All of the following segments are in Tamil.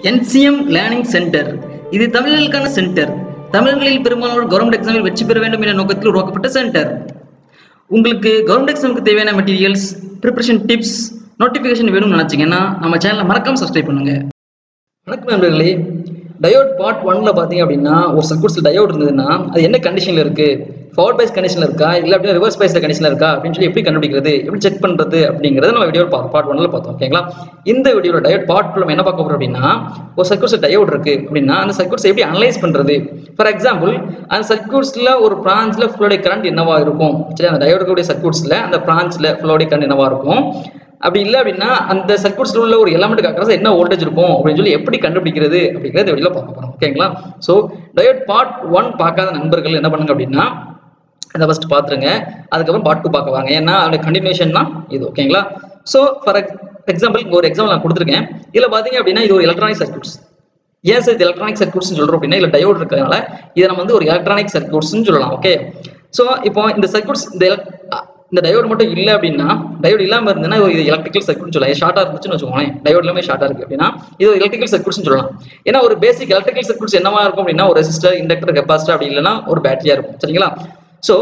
என்சிஎம் லேர்னிங் சென்டர் இது தமிழர்களுக்கான சென்டர் தமிழர்களில் பெரும்பாலானோர் கவர்மெண்ட் எக்ஸாமில் வெற்றி பெற வேண்டும் என்ற நோக்கத்தில் உருவாக்கப்பட்ட சென்டர் உங்களுக்கு கவர்மெண்ட் எக்ஸாமுக்கு தேவையான மெட்டீரியல்ஸ் ப்ரிப்பரேஷன் டிப்ஸ் நோட்டிஃபிகேஷன் வேணும்னு நினச்சிங்கன்னா நம்ம சேனலை மறக்காம சப்ஸ்கிரைப் பண்ணுங்க வணக்கம் நண்பர்களே டயோட் பார்ட் ஒன்ல பார்த்தீங்க அப்படின்னா ஒரு சர்க்யூட்ஸில் டயோட் இருந்ததுன்னா அது என்ன கண்டிஷனில் இருக்கு ஃபார்வர்ட் பைஸ் கண்டிஷனில் இருக்கா இல்லை அப்படின்னா ரிவர்ஸ் பைஸ் கண்டிஷனில் இருக்கா அப்படின்னு சொல்லி எப்படி கண்டுபிடிக்கிறது எப்படி செக் பண்ணுறது அப்படிங்கிறத நம்ம வீடியோ பார்ட் ஒன்ல பார்த்தோம் ஓகேங்களா இந்த வீடியோட டயோட் பார்ட் நம்ம என்ன பார்க்க போகிறோம் அப்படின்னா ஒரு சர்க்யூட்ஸ் டயோட் இருக்கு அப்படின்னா அந்த சர்க்யூட்ஸ் எப்படி அனலைஸ் பண்ணுறது ஃபார் எக்ஸாம்பிள் அந்த சர்க்யூட்ஸில் ஒரு பிரான்ச்சில் ஃப்ளோடைய கரண்ட் என்னவா இருக்கும் சரி அந்த டயோடுடைய சர்க்யூட்ஸில் அந்த பிரான்ச்சில் ஃப்ளோடைய கரண்ட் என்னவா இருக்கும் அப்படி இல்லை அப்படின்னா அந்த சர்க்யூட்ஸ்ல உள்ள ஒரு எலமெண்ட் அக்ராஸ் என்ன வோல்டேஜ் இருக்கும் அப்படின்னு சொல்லி எப்படி கண்டுபிடிக்கிறது அப்படிங்கிறத வெளியில பார்க்க போறோம் ஓகேங்களா ஸோ டயோட் பார்ட் ஒன் பார்க்காத நண்பர்கள் என்ன பண்ணுங்க அப்படின்னா அதை ஃபர்ஸ்ட் பார்த்துருங்க அதுக்கப்புறம் பார்ட் டூ பார்க்க வாங்க ஏன்னா அதோட கண்டினியூஷன் தான் இது ஓகேங்களா ஸோ ஃபார் எக்ஸாம்பிள் இங்கே ஒரு எக்ஸாம்பிள் நான் கொடுத்துருக்கேன் இதில் பார்த்தீங்க அப்படின்னா இது ஒரு எலக்ட்ரானிக் சர்க்யூட்ஸ் ஏன் சார் இது எலக்ட்ரானிக் சர்க்யூட்ஸ் சொல்கிறோம் அப்படின்னா இல்லை டயோட் இருக்கிறதுனால இதை நம்ம வந்து ஒரு எலக்ட்ரானிக் சர்க்யூட்ஸ்னு சொல்லலாம் ஓகே ஸோ இப்போ இந்த சர்க்யூட்ஸ் இந்த elec- இந்த டயோடு மட்டும் இல்லை அப்படின்னா டயோடு இல்லாமல் இருந்ததுன்னா இது எலக்ட்ரிக்கல் சர்க்யூட் சொல்லலாம் ஷார்ட்டாக இருந்துச்சுன்னு வச்சுக்கோங்களேன் டயோட் எல்லாமே ஷார்ட்டாக இருக்கு அப்படின்னா இது ஒரு எலக்ட்ரிக்கல் சர்க்யூட்ஸ் சொல்லலாம் ஏன்னா ஒரு பேசிக் எலக்ட்ரிக்கல் சர்க்யூட்ஸ் என்னவா இருக்கும் அப்படின்னா ஒரு ரெசிஸ்டர் இண்டக்டர் கெப்பாசிட்டர் அப்படி இல்லைன்னா ஒரு பேட்டரியா இருக்கும் சரிங்களா ஸோ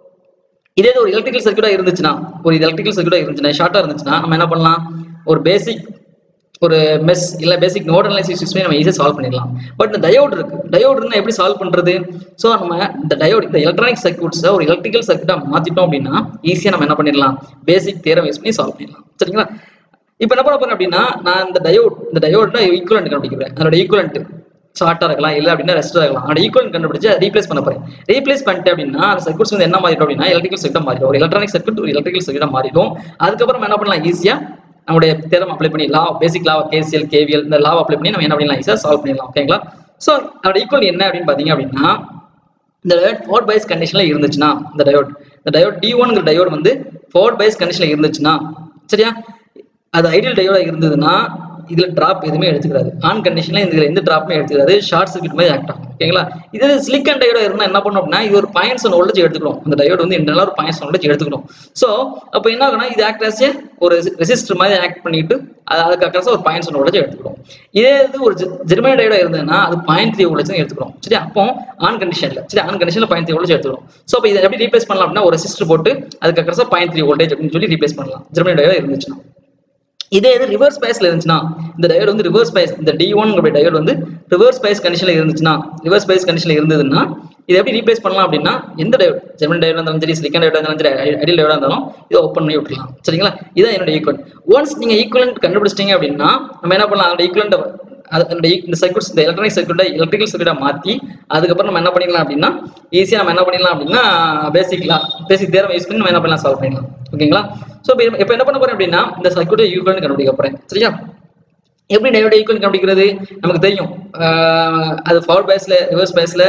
இதே இது ஒரு எலக்ட்ரிக்கல் சர்க்யூட்டா இருந்துச்சுன்னா ஒரு எலக்ட்ரிக்கல் சர்க்யூட்டா இருந்துச்சுன்னா ஷார்ட்டா இருந்துச்சுன்னா நம்ம என்ன பண்ணலாம் ஒரு பேசிக் ஒரு மெஸ் இல்ல பேசிக் நோட் அனலைசிஸ் யூஸ் பண்ணி நம்ம ஈஸியாக சால்வ் பண்ணிடலாம் பட் இந்த டயோட் இருக்கு டயோட் இருந்தால் எப்படி சால்வ் பண்றது ஸோ நம்ம இந்த டயோட் இந்த எலக்ட்ரானிக் சர்க்யூட்ஸை ஒரு எலக்ட்ரிக்கல் சர்க்யூட்டா மாத்திட்டோம் அப்படின்னா ஈஸியாக நம்ம என்ன பண்ணிடலாம் பேசிக் தேரம் யூஸ் பண்ணி சால்வ் பண்ணிடலாம் சரிங்களா இப்போ என்ன பண்ண போறேன் அப்படின்னா நான் இந்த டயோட் இந்த டயோட்னா ஈக்குவலண்ட் கண்டுபிடிக்கிறேன் அதோட ஈக்குவலண்ட் ஷார்ட்டாக இருக்கலாம் இல்லை அப்படின்னா ரெஸ்டாக இருக்கலாம் அதோட ஈக்குவலண்ட் கண்டுபிடிச்சு அதை ரீப்ளேஸ் பண்ண போறேன் ரீப்ளேஸ் பண்ணிட்டேன் அப்படின்னா அந்த சர்க்யூட்ஸ் வந்து என்ன மாறிடும் அப்படின்னா எலக்ட்ரிக்கல் சர்க்யூட் மாறிடும் ஒரு எலக்ட்ரானிக் சர்க்யூட் ஒரு எலக்ட்ரிக்கல் சர்க்யூட்டாக மாறிடும் அதுக்கப்புறம் என்ன பண்ணலாம் ஈஸியாக நம்முடைய தேரம் அப்ளை பண்ணி லா பேசிக் லா கேசிஎல் கேவிஎல் இந்த லா அப்ளை பண்ணி நம்ம என்ன பண்ணிடலாம் ஈஸியாக சால்வ் பண்ணிடலாம் ஓகேங்களா ஸோ அதோட ஈக்குவல் என்ன அப்படின்னு பார்த்தீங்க அப்படின்னா இந்த டயோட் ஃபோர்ட் பைஸ் கண்டிஷனில் இருந்துச்சுன்னா இந்த டயோட் இந்த டயோட் டி ஒன்ங்கிற டயோட் வந்து ஃபோர்ட் பைஸ் கண்டிஷனில் இருந்துச்சுன்னா சரியா அது ஐடியல் டயோடாக இருந்ததுன்னா இதில் டிராப் எதுவுமே எடுத்துக்கிறாது ஆன் கண்டிஷனில் இதில் எந்த டிராப்புமே எடுத்துக்கிறாது ஷார்ட் சர்க்யூட் மாதிரி ஆக்ட் ஆகும் ஓகேங்களா இது சிலிக்கன் டயோடாக இருந்தால் என்ன பண்ணும் அப்படின்னா இது ஒரு பாயிண்ட்ஸ் ஒன் வோல்டேஜ் எடுத்துக்கணும் அந்த டயோடு வந்து இன்டர்னலாக ஒரு பாயிண்ட்ஸ் வோல்டேஜ் எடுத்துக்கணும் ஸோ அப்போ என்ன ஆகும்னா இது ஆக்ட் ஆஸ் ஒரு ரெசிஸ்டர் மாதிரி ஆக்ட் பண்ணிட்டு அது அதுக்கு அக்கறசா ஒரு பாயிண்ட்ஸ் ஒன் வோல்டேஜ் எடுத்துக்கணும் இதே இது ஒரு ஜெர்மனி டயோடாக இருந்ததுன்னா அது பாயிண்ட் த்ரீ வோல்டேஜ் எடுத்துக்கணும் சரி அப்போ ஆன் கண்டிஷனில் சரி ஆன் கண்டிஷனில் பாயிண்ட் த்ரீ வோல்டேஜ் எடுத்துக்கணும் ஸோ அப்போ இதை எப்படி ரீப்ளேஸ் பண்ணலாம் அப்படின்னா ஒரு ரெசிஸ்டர் போட்டு அதுக்கு அக்கறசா பாயிண்ட் த்ரீ வோல்டேஜ் அப்படின்னு சொல்லி ரீப்ளேஸ் பண்ணலாம் ஜெர்மனி டயோட இருந்துச்சுன்னா இதே இது ரிவர்ஸ் பயஸ்ல இருந்துச்சுன்னா இந்த டயோடு வந்து ரிவர்ஸ் பயஸ் இந்த டி ஒன் டயோடு வந்து ரிவர்ஸ் பயஸ் கண்டிஷன்ல இருந்துச்சுன்னா ரிவர்ஸ் பயஸ் கண்டிஷன்ல இருந்ததுன்னா இதை எப்படி ரீப்ளேஸ் பண்ணலாம் அப்படின்னா எந்த டயோட் ஜெர்மன் டயோட் இருந்தாலும் சரி சிலிக்கன் டயோட் இருந்தாலும் சரி ஐடியல் டயோடா இருந்தாலும் இதை ஓப்பன் பண்ணி விட்டுலாம் சரிங்களா இதான் என்னோட ஈக்குவல் ஒன்ஸ் நீங்க ஈக்குவலண்ட் கண்டுபிடிச்சிட்டீங்க அப்படின்னா நம்ம என்ன பண்ணலாம் அதோட ஈக்குவலண்ட் அது அந்த eq- இந்த சர்க்யூட்ஸ் இந்த எலக்ட்ரானிக் சர்க்யூட்டை எலக்ட்ரிக்கல் சர்க்யூட்டை மாற்றி அதுக்கப்புறம் நம்ம என்ன பண்ணிடலாம் அப்படின்னா ஈஸியாக நம்ம என்ன பண்ணிடலாம் அப்படின்னா பேசிக்லா பேசிக் தேரம் யூஸ் பண்ணி நம்ம என்ன பண்ணலாம் சால்வ் பண்ணிடலாம் ஓகேங்களா ஸோ இப்போ இப்போ என்ன பண்ண போறேன் அப்படின்னா இந்த சர்க்யூட்டை ஈக்குவல்னு கண்டுபிடிக்க போறேன் சரியா எப்படி டயோட ஈக்குவல் கண்டுபிடிக்கிறது நமக்கு தெரியும் ஆஹ் அது ஃபார்வர்ட் பேஸ்ல ரிவர்ஸ் பேஸ்ல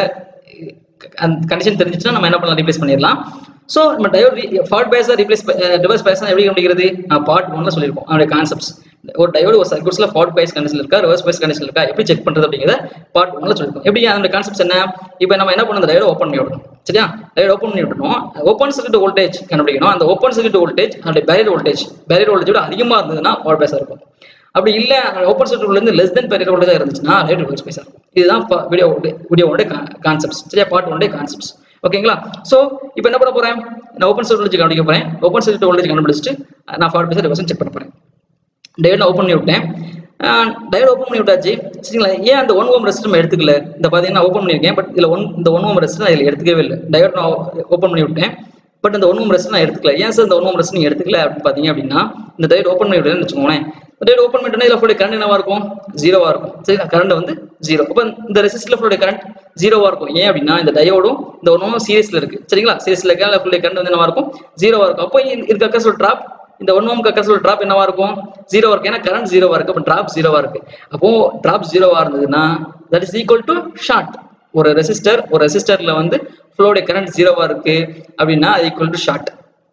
அந்த கண்டிஷன் தெரிஞ்சிச்சுன்னா நம்ம என்ன பண்ணலாம் ரீப்ளேஸ் பண்ணிடலாம் ஸோ நம்ம டயோட் ஃபார்வர்ட் பேஸை ரீப்ளேஸ் ரிவர்ஸ் பேஸ் எப்படி கண்டுபிடிக்கிறது நான் பார்ட் ஒன்ல சொல்லியிருக்கோம் அதோட கான்செப்ட்ஸ் ஒரு டயோடு ஒரு சர்க்யூட்ஸ்ல ஃபார்வர்ட் பேஸ் கண்டிஷன் இருக்கா ரிவர்ஸ் பேஸ் கண்டிஷன் இருக்கா எப்படி செக் பண்றது அப்படிங்கிறத பார்ட் ஒன்ல சொல்லியிருக்கோம் எப்படி அதோட கான்செப்ட்ஸ் என்ன இப்போ நம்ம என்ன பண்ணணும் அந்த டயோட ஓப்பன் பண்ணி விடணும் சரியா டயோட ஓப்பன் பண்ணி விடணும் ஓப்பன் சர்க்யூட் வோல்டேஜ் கண்டுபிடிக்கணும் அந்த ஓப்பன் சர்க்யூட் வோல்டேஜ் அதோட பேரியர் வோல்டேஜ் பேரியர் வோல்டேஜோட அதிகமாக இருந்ததுன்னா ஃபார்வர்ட் பேஸாக இருக்கும் அப்படி இல்ல ஓப்பன் சர்க்யூட்ல இருந்து லெஸ் தென் பேரியர் வோல்டேஜ் இருந்துச்சுன்னா லைட் ரிவர்ஸ் பேஸ் இருக்கும் இதுதான் வீடியோ வீடியோவோட கான்செப்ட்ஸ் சரியா பார்ட் ஒன்டே கான்செப்ட்ஸ் ஓகேங்களா சோ இப்போ என்ன பண்ண போறேன் நான் ஓப்பன் சர்க்யூட் வோல்டேஜ் கண்டுபிடிக்க போறேன் ஓப்பன் சர்க்யூட் வோல்டேஜ் கண்டுபிடிச்சிட்டு நான் ஃபார்வர்ட் பேஸ் ரிவர்ஸ் செக் பண்ண போறேன் டயோட் ஓப்பன் பண்ணி விட்டேன் டயோட் ஓப்பன் பண்ணி விட்டாச்சு சரிங்களா ஏன் அந்த ஒன் ஓம் ரெஸ்ட் நம்ம எடுத்துக்கல இந்த பார்த்தீங்கன்னா ஓப்பன் பண்ணியிருக்கேன் பட் இதில் ஒன் இந்த ஒன் ஓம் ரெஸ்ட் நான் இதில் எடுத்துக்கவே இல்லை டயோட் நான் ஓப்பன் பண்ணி விட்டேன் பட் இந்த ஒன் ஓம் ரெஸ்ட் நான் எடுத்துக்கல ஏன் சார் இந்த ஒன் ஓம் ரெஸ்ட் நீங்க எடுத்துக்கல அப்படின்னு பார்த்தீங்க அப்படின்னா இந்த டயோட் ஓப்பன் பண்ணி விட்டேன்னு வச்சுக்கோங்களேன் இந்த டயோட் ஓப்பன் பண்ணிட்டோன்னா இதில் ஃபுல் கரண்ட் என்னவா இருக்கும் ஜீரோவா இருக்கும் சரி கரண்ட் வந்து ஜீரோ அப்போ இந்த ரெசிஸ்டில் ஃபுல்லோட கரண்ட் ஜீரோவா இருக்கும் ஏன் அப்படின்னா இந்த டயோடும் இந்த ஒன்றும் சீரியஸ்ல இருக்கு சரிங்களா சீரியஸ்ல இருக்க ஃபுல் கரண்ட் வந்து என்னவா இருக்கும் ஜீரோவா இருக்கும் அப்போ இதுக்கு அக்கா ட்ராப் இந்த ஒன் ஓம் கக்கர் சொல்ல டிராப் என்னவா இருக்கும் ஜீரோவா இருக்கு ஏன்னா கரண்ட் ஜீரோவா இருக்கு அப்போ டிராப் ஜீரோவா இருக்கு அப்போ டிராப் ஜீரோவா இருந்ததுன்னா that is equal to short ஒரு ரெசிஸ்டர் ஒரு ரெசிஸ்டர்ல வந்து ஃப்ளோடைய கரண்ட் ஜீரோவா இருக்கு அப்படின்னா அது ஈக்குவல் டு ஷார்ட்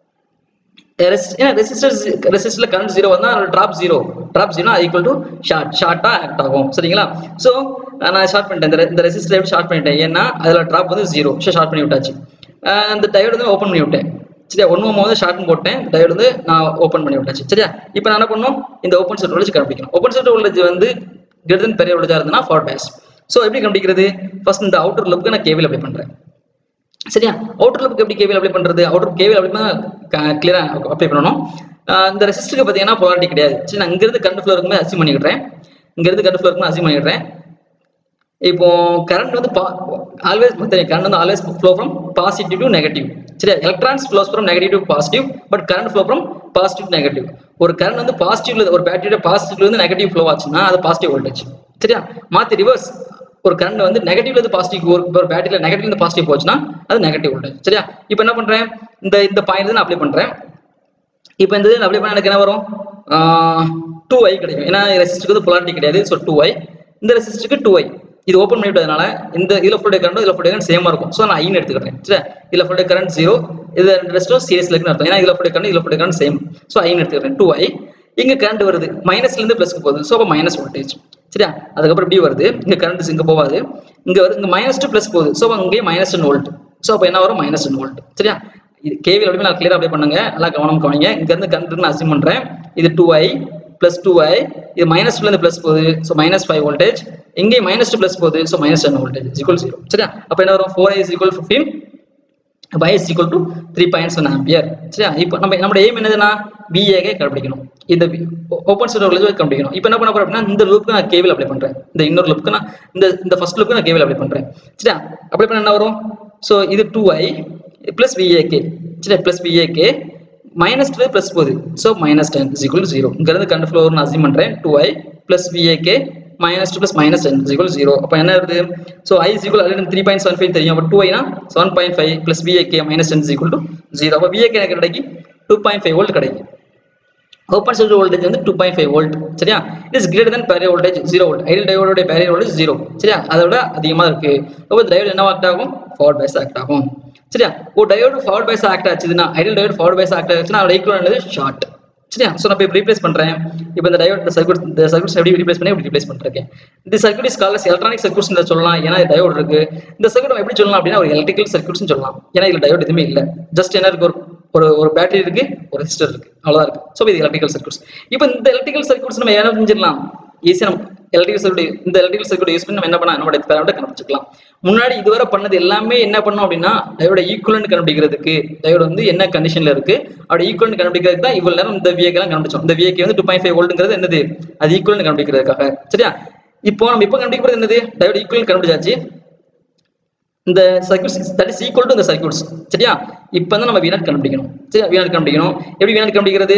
ஏன்னா ரெசிஸ்டர் ரெசிஸ்டர்ல கரண்ட் ஜீரோ வந்தா drop zero drop zero equal to short ஷார்ட்டா ஆக்ட் ஆகும் சரிங்களா ஸோ நான் ஷார்ட் பண்ணிட்டேன் இந்த re- இந்த ரெசிஸ்டர் எப்படி ஷார்ட் பண்ணிட்டேன் ஏன்னா அதுல டிராப் வந்து ஜீரோ ஷார்ட் பண்ணி விட்டாச்சு அஹ் அந்த டயோடு வந்து ஓப்பன் பண்ணி விட்டேன் சரியா ஒன்று வந்து ஷார்ட்னு போட்டேன் டயோடு வந்து நான் ஓப்பன் பண்ணி விட்டாச்சு சரியா இப்போ நான் என்ன பண்ணணும் இந்த ஓப்பன் சர்க்யூட் வச்சு கண்டுபிடிக்கணும் ஓப்பன் சர்க்யூட் வோல்டேஜ் வந்து கிரேட்டர் தென் பெரிய வோல்டேஜா இருந்ததுன்னா ஃபார்வர்ட் பயாஸ் ஸோ எப்படி கண்டுபிடிக்கிறது ஃபர்ஸ்ட் இந்த அவுட்டர் லுக்கு நான் கேவில் அப்ளை பண்றேன் சரியா அவுட்டர் லுக்கு எப்படி கேவில் அப்ளை பண்றது அவுட்டர் கேவில் அப்ளை பண்ணா கிளியரா அப்ளை பண்ணணும் ஆஹ் இந்த ரெசிஸ்டருக்கு பார்த்தீங்கன்னா polarity கிடையாது சரி நான் இங்கிருந்து கரண்ட் ஃப்ளோ இருக்குமே அசியூம் பண்ணிக்கிறேன் இங்கிருந்து கரண்ட் ஃப்ளோ இருக்குமே அசியூம் பண்ணிக்கிறேன் இப்போ கரண்ட் வந்து ஆல்வேஸ் கரண்ட் வந்து always flow from positive to negative சரியா electrons flows from negative to positive but current flow from positive to negative ஒரு கரண்ட் வந்து பாசிட்டிவ்ல ஒரு பேட்டரியோட பாசிட்டிவ்ல இருந்து நெகட்டிவ் ஃப்ளோ ஆச்சுன்னா அது பாசிட்டிவ் வோல்டேஜ் சரியா மாத்தி ரிவர்ஸ் ஒரு கரண்ட் வந்து நெகட்டிவ்ல இருந்து பாசிட்டிவ் ஒரு ஒரு பேட்டரியில நெகட்டிவ்ல இருந்து பாசிட்டிவ் போச்சுன்னா அது நெகட்டிவ் வோல்டேஜ் சரியா இப்போ என்ன பண்றேன் இந்த இந்த பாயிண்ட் நான் அப்ளை பண்றேன் இப்போ இந்த இதில் அப்ளை பண்ண எனக்கு என்ன வரும் டூ ஐ கிடைக்கும் ஏன்னா ரெசிஸ்டருக்கு வந்து polarity கிடையாது ஸோ டூ ஐ இந்த ரெசிஸ்டருக்கு டூ ஐ இது ஓப்பன் பண்ணிவிட்டதுனால இந்த இதில் ஃபுல் கரண்ட் இதில் ஃபுல் கரண்ட் சேமாக இருக்கும் ஸோ நான் ஐன்னு எடுத்துக்கிறேன் சரி இதில் ஃபுல் கரண்ட் ஜீரோ இது ரெஸ்ட்டும் சீரியஸ்ல இருக்குன்னு அர்த்தம் ஏன்னா இதில் ஃபுல் கரண்ட் இதில் ஃபுல் கரண்ட் சேம் ஸோ ஐன்னு எடுத்துக்கிறேன் டூ ஐ இங்கே கரண்ட் வருது மைனஸ்லேருந்து ப்ளஸ்க்கு போகுது ஸோ அப்போ மைனஸ் வோல்டேஜ் சரியா அதுக்கப்புறம் இப்படி வருது இங்கே கரண்ட் இங்கே போகாது இங்கே வருது இங்கே மைனஸ் டு ப்ளஸ் போகுது ஸோ அங்கேயே மைனஸ் டென் வோல்ட் ஸோ அப்போ என்ன வரும் மைனஸ் டென் வோல்ட் சரியா இது கேவி அப்படியே நான் கிளியர் அப்ளை பண்ணுங்க நல்லா கவனம் கவனிங்க இங்க இருந்து கரண்ட் நான் அசியூம் பண்றேன் இது two I plus two I இது மைனஸ் இருந்து பிளஸ் போகுது ஸோ மைனஸ் ஃபைவ் வோல்டேஜ் இங்கே மைனஸ் டூ பிளஸ் போகுது so minus ten voltage equal zero சரியா அப்போ என்ன வரும் four I is equal fifteen y is equal to three points one ampere சரியா இப்போ நம்ம நம்மளோட எய்ம் என்னதுன்னா பிஏகே கண்டுபிடிக்கணும் இந்த ஓப்பன் சோர் காலேஜ் கண்டுபிடிக்கணும் இப்போ என்ன பண்ண போறேன் அப்படின்னா இந்த லூப்க்கு நான் கேவில் அப்ளை பண்றேன் இந்த இன்னொரு லூப்க்கு நான் இந்த இந்த ஃபர்ஸ்ட் லூப்க்கு நான் கேவில் அப்ளை பண்றேன் சரியா அப்ளை பண்ண என்ன வரும் ஸோ இது டூ ஐ பிளஸ் விஏகே சரியா plus VAK minus two plus போகுது so minus ten is equal zero இங்கேருந்து கண்டு ஃப்ளோர் நான் அசியூம் பண்ணுறேன் two I plus VAK minus two plus minus ten is equal zero அப்போ என்ன வருது so I is equal already three point seven five தெரியும் அப்போ டூ ஐனா seven point five plus VAK minus ten is equal to zero அப்போ விஏகே எனக்கு கிடைக்கும் டூ பாயிண்ட் ஃபைவ் வோல்ட் கிடைக்கும் ஓப்பன் சர்க்யூட் வோல்டேஜ் வந்து டூ பாயிண்ட் ஃபைவ் வோல்ட் சரியா it is greater than barrier voltage zero volt ideal diode barrier voltage zero சரியா அதோட அதிகமாக இருக்கு அப்போ டயோடு என்ன ஆக்ட் ஆகும் ஃபார்வர்ட் பைஸ் ஆக்ட் ஆகும் சரியா ஒரு டயோடு ஃபார்வர்ட் பைஸ் ஆக்ட் ஆச்சுன்னா ideal diode forward bias act ஆச்சுன்னா அதோட ஈக்குவல் ஷார்ட் சரியா ஸோ நான் இப்போ ரீப்ளேஸ் பண்ணுறேன் இப்போ இந்த டயோட் இந்த சர்க்யூட் இந்த சர்க்யூட்ஸ் எப்படி ரீப்ளேஸ் பண்ணி எப்படி ரீப்ளேஸ் பண்ணிருக்கேன் இந்த circuit is calls electronic circuits சொல்லலாம் ஏன்னா டயோட் இருக்கு இந்த சர்க்யூட் நம்ம எப்படி சொல்லலாம் அப்படின்னா ஒரு எலக்ட்ரிக்கல் சர்க்யூட்ஸ் சொல்லலாம் ஏன்னா இதுல டயோட் எதுவுமே இல்லை ஜஸ்ட் என்ன இருக்கு ஒரு ஒரு ஒரு பேட்டரி இருக்கு ஒரு ரெசிஸ்டர் இருக்கு அவ்வளவுதான் இருக்கு ஸோ இது எலக்ட்ரிக்கல் சர்க்யூட்ஸ் இப்போ இந்த எலக்ட்ரிக்கல் சர்க்யூட்ஸ் நம்ம என்ன செஞ்சிடலாம் ஈஸியாக நம்ம எலக்ட்ரிக்கல் சர்க்யூட் இந்த எலக்ட்ரிக்கல் சர்க்யூட் யூஸ் பண்ணி நம்ம என்ன பண்ணலாம் நம்மளோட எக்ஸ்பெரிமெண்ட் கண்டுபிடிச்சிக்கலாம் முன்னாடி இதுவரை பண்ணது எல்லாமே என்ன பண்ணோம் அப்படின்னா டயோட ஈக்குவலன்ட் கண்டுபிடிக்கிறதுக்கு டயோட வந்து என்ன கண்டிஷன்ல இருக்கு அதோட ஈக்குவலன்ட் கண்டுபிடிக்கிறதுக்கு தான் இவ்வளவு நேரம் இந்த விஏக்கெல்லாம் கண்டுபிடிச்சோம் இந்த விஏக்கு வந்து டூ பாயிண்ட் ஃபைவ் வோல்ட்டுங்கிறது என்னது அது ஈக்குவலன்ட் கண்டுபிடிக்கிறதுக்காக சரியா இப்போ நம்ம இப்போ கண்டுபிடிக்கிறது என்னது டயோட ஈக்குவலன்ட் கண்டுபிடிச்சாச்சு இந்த circuits that is equal to இந்த சர்க்யூட்ஸ் சரியா இப்போ தான் நம்ம வீணாட் கண்டுபிடிக்கணும் சரியா வீணாட் கண்டுபிடிக்கணும் எப்படி வீணாட் கண்டுபிடிக்கிறது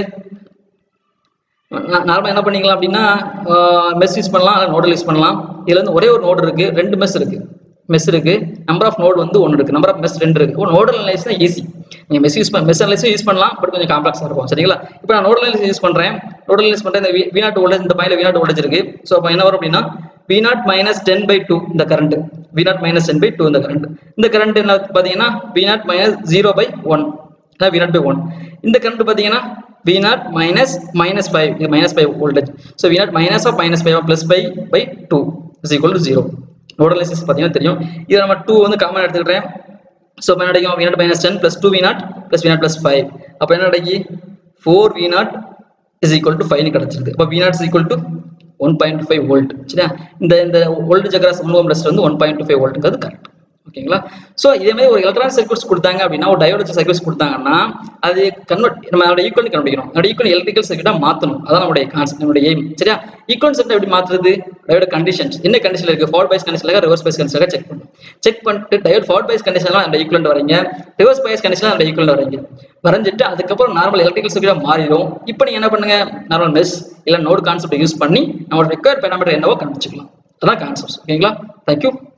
நார்மலாக என்ன பண்ணிக்கலாம் அப்படின்னா மெஸ் யூஸ் பண்ணலாம் நோடல் யூஸ் பண்ணலாம் இதுல இருந்து ஒரே ஒரு நோடு இருக்கு ரெண்டு மெஸ் இருக்கு மெஸ் இருக்கு நம்பர் ஆஃப் நோடு வந்து ஒன்று இருக்கு நம்பர் ஆஃப் மெஸ் ரெண்டு இருக்கு நோடல் அனலைஸ் தான் ஈஸி நீங்கள் மெஸ் யூஸ் பண்ண மெஸ் அனலைஸும் யூஸ் பண்ணலாம் பட் கொஞ்சம் காம்ப்ளெக்ஸாக இருக்கும் சரிங்களா இப்போ நான் நோடல் அனலைஸ் யூஸ் பண்ணுறேன் நோடல் அனலைஸ் பண்ணுறேன் இந்த வீணாட் வோல்டேஜ் இந்த பாயில வீணாட் வோல்டேஜ் இருக்கு ஸோ அப்போ என்ன வரும் அப்படின்னா V naught minus ten by two இந்த current V naught minus ten by two இந்த கரண்ட் இந்த கரண்ட் என்ன பார்த்தீங்கன்னா V naught minus zero by one V naught by one இந்த கரண்ட் பார்த்தீங்கன்னா V naught minus minus five இது minus five voltage so V naught minus of minus five plus five by two is equal to zero nodal analysis பார்த்தீங்கன்னா தெரியும் இதை நம்ம டூ வந்து காமன் எடுத்துக்கிறேன் ஸோ என்ன கிடைக்கும் V naught minus ten plus two V naught plus V naught plus five அப்போ என்ன கிடைக்கி four V naught is equal to ஃபைவ்னு கிடச்சிருக்கு அப்போ V naught is equal to one point five volt சரியா இந்த இந்த voltage across one ohm rest வந்து ஒன் பாயிண்ட் டூ ஃபைவ் வோல்ட்டுங்கிறது கரெக்ட் ஓகேங்களா ஸோ இதே மாதிரி ஒரு எலக்ட்ரானிக் சர்க்யூட்ஸ் கொடுத்தாங்க அப்படின்னா ஒரு டயோட சர்க்யூட்ஸ் கொடுத்தாங்கன்னா அது கன்வெர்ட் நம்ம அதோட ஈக்குவல் கண்டுபிடிக்கணும் அதோட ஈக்குவல் எலக்ட்ரிக்கல் சர்க்யூட்டா மாற்றணும் அதான் நம்மளுடைய கான்செப்ட் நம்மளுடைய எய்ம் சரியா ஈக்குவல் சர்க்யூட் எப்படி மாற்றுறது டயோட கண்டிஷன்ஸ் என்ன கண்டிஷன் இருக்கு forward bias condition reverse bias condition check பண்ணணும் செக் பண்ணிட்டு டயோட் ஃபார்ட் பைஸ் கண்டிஷன்லாம் அந்த ஈக்குவல் வரீங்க ரிவர்ஸ் பைஸ் கண்டிஷன் அந்த ஈக்குவல் வரீங்க வரைஞ்சிட்டு அதுக்கப்புறம் நார்மல் எலக்ட்ரிக்கல் சர்க்யூட்டா மாறிடும் இப்போ நீங்க என்ன பண்ணுங்க நார்மல் மெஸ் இல்லை நோட் கான்செப்ட் யூஸ் பண்ணி நம்மளோட ரெக்வயர் பேராமீட்டர் என்னவோ கண்டுபிடிச்சிக்கலாம் அதான் கான்செப்ட் ஓகேங்களா தேங்க்யூ